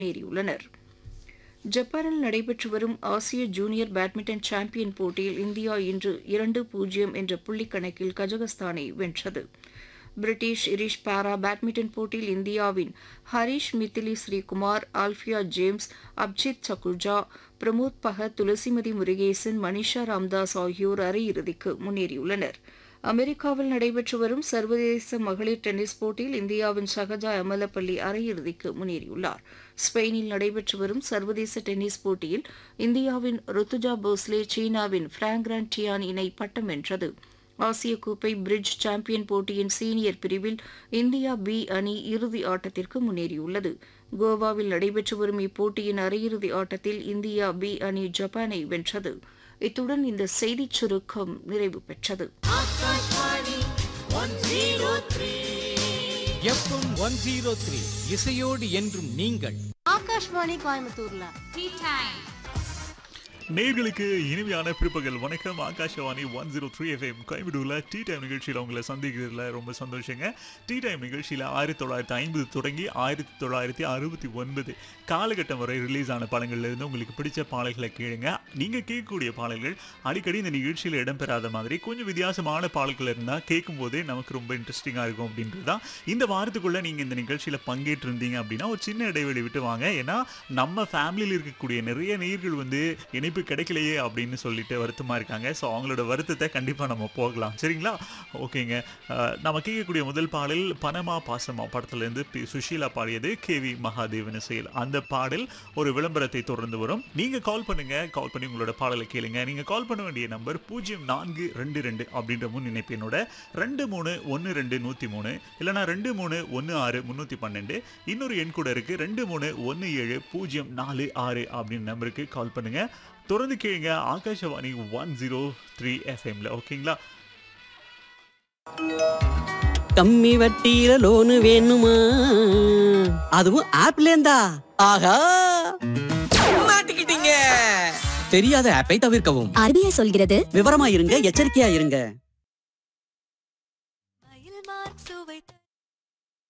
முன்னேறியுள்ளனர் ஜப்பானில் நடைபெற்று வரும் ஆசிய ஜூனியர் பேட்மிண்டன் சாம்பியன் போட்டியில் இந்தியா இன்று இரண்டு பூஜ்ஜியம் என்ற புள்ளிக் கணக்கில் கஜகஸ்தானை வென்றது பிரிட்டிஷ் இரிஷ் பாரா பேட்மிண்டன் போட்டியில் இந்தியாவின் ஹரிஷ் மித்திலி ஸ்ரீகுமார் ஆல்ஃபியா ஜேம்ஸ் அப்ஜித் சகுர்ஜா பிரமோத் பகத் துளசிமதி முருகேசன் மனிஷா ராம்தாஸ் ஆகியோர் அரையிறுதிக்கு முன்னேறியுள்ளனர் அமெரிக்காவில் நடைபெற்று வரும் சர்வதேச மகளிர் டென்னிஸ் போட்டியில் இந்தியாவின் ஷகஜா அமலப்பள்ளி அரையிறுதிக்கு முன்னேறியுள்ளார் ஸ்பெயினில் நடைபெற்று வரும் சர்வதேச டென்னிஸ் போட்டியில் இந்தியாவின் ருத்துஜா போஸ்லே சீனாவின் பிராங்ரான் டியான் இணை பட்டம் வென்றது ஆசிய கோப்பை பிரிட்ஜ் சாம்பியன் போட்டியின் சீனியர் பிரிவில் இந்தியா பி அணி இறுதி ஆட்டத்திற்கு முன்னேறியுள்ளது கோவாவில் நடைபெற்று வரும் இப்போட்டியின் அரையிறுதி ஆட்டத்தில் இந்தியா பி அணி ஜப்பானை வென்றது இத்துடன் இந்த செய்திச் சுருக்கம் நிறைவு பெற்றது எஃப்எம் ஒன் ஜீரோ த்ரீ இசையோடு என்றும் நீங்கள் ஆகாஷ்வாணி கோயம்புத்தூர்ல நேர்களுக்கு இனிமையான பிற்பகல் வணக்கம் Akashvani one zero three FM கோயம்புத்தூர்ல டீ டைம் நிகழ்ச்சியில் உங்களை சந்திக்கிறதுல ரொம்ப சந்தோஷங்க டீ டைம் நிகழ்ச்சியில் ஆயிரத்தி தொள்ளாயிரத்தி ஐம்பது தொடங்கி ஆயிரத்தி தொள்ளாயிரத்தி அறுபத்தி ஒன்பது காலகட்டம் வரை ரிலீஸ் ஆன பாடங்கள்ல இருந்து உங்களுக்கு பிடிச்ச பாடல்களை கேளுங்க நீங்க கேட்கக்கூடிய பாடல்கள் அடிக்கடி இந்த நிகழ்ச்சியில் இடம்பெறாத மாதிரி கொஞ்சம் வித்தியாசமான பாடல்கள் இருந்தால் கேட்கும் போதே நமக்கு ரொம்ப இன்ட்ரெஸ்டிங்காக இருக்கும் அப்படின்றது தான் இந்த வாரத்துக்குள்ள நீங்க இந்த நிகழ்ச்சியில் பங்கேற்றிருந்தீங்க அப்படின்னா ஒரு சின்ன இடைவெளி விட்டு வாங்க ஏன்னா நம்ம ஃபேமிலியில் இருக்கக்கூடிய நிறைய நேர்கள் வந்து இணைப்பு கிடைக்கலையே அப்படின்னு சொல்லிட்டு வருத்தமாக இருக்காங்க ஸோ அவங்களோட வருத்தத்தை கண்டிப்பாக நம்ம போகலாம் சரிங்களா ஓகேங்க அஹ், நம்ம கேட்கக்கூடிய முதல் பாடல் பனமா பாசமா படத்துலேருந்து பி சுஷீலா பாடியது கேவி மகாதேவன் இசையில் அந்த பாடல் ஒரு விளம்பரத்தை தொடர்ந்து வரும் நீங்கள் கால் பண்ணுங்க கால் பண்ணி உங்களோட பாடலை கேளுங்க நீங்கள் கால் பண்ண வேண்டிய நம்பர் பூஜ்ஜியம் நான்கு ரெண்டு ரெண்டு அப்படின்ற முன் இணைப்பினோட ரெண்டு மூணு ஒன்று ரெண்டு நூற்றி மூணு இல்லைனா ரெண்டு மூணு ஒன்று ஆறு முந்நூற்றி பன்னெண்டு இன்னொரு எண் கூட இருக்குது ரெண்டு மூணு ஒன்று ஏழு பூஜ்ஜியம் நாலு ஆறு அப்படின்னு நம்பருக்கு கால் பண்ணுங்க தொடர்ந்து கேளுங்க ஆகாஷவாணி ஒன் ஜீரோ த்ரீ எஃப்எம்ல ஓகேங்களா கம்மி வட்டியில லோனு வேணுமா அதுவும் ஆப்ல இருந்தா ஆஹா மாட்டிக்கிட்டீங்க தெரியாத ஆப்பை தவிர்க்கவும் ஆர்பிஐ சொல்கிறது விவரமா இருங்க எச்சரிக்கையா இருங்க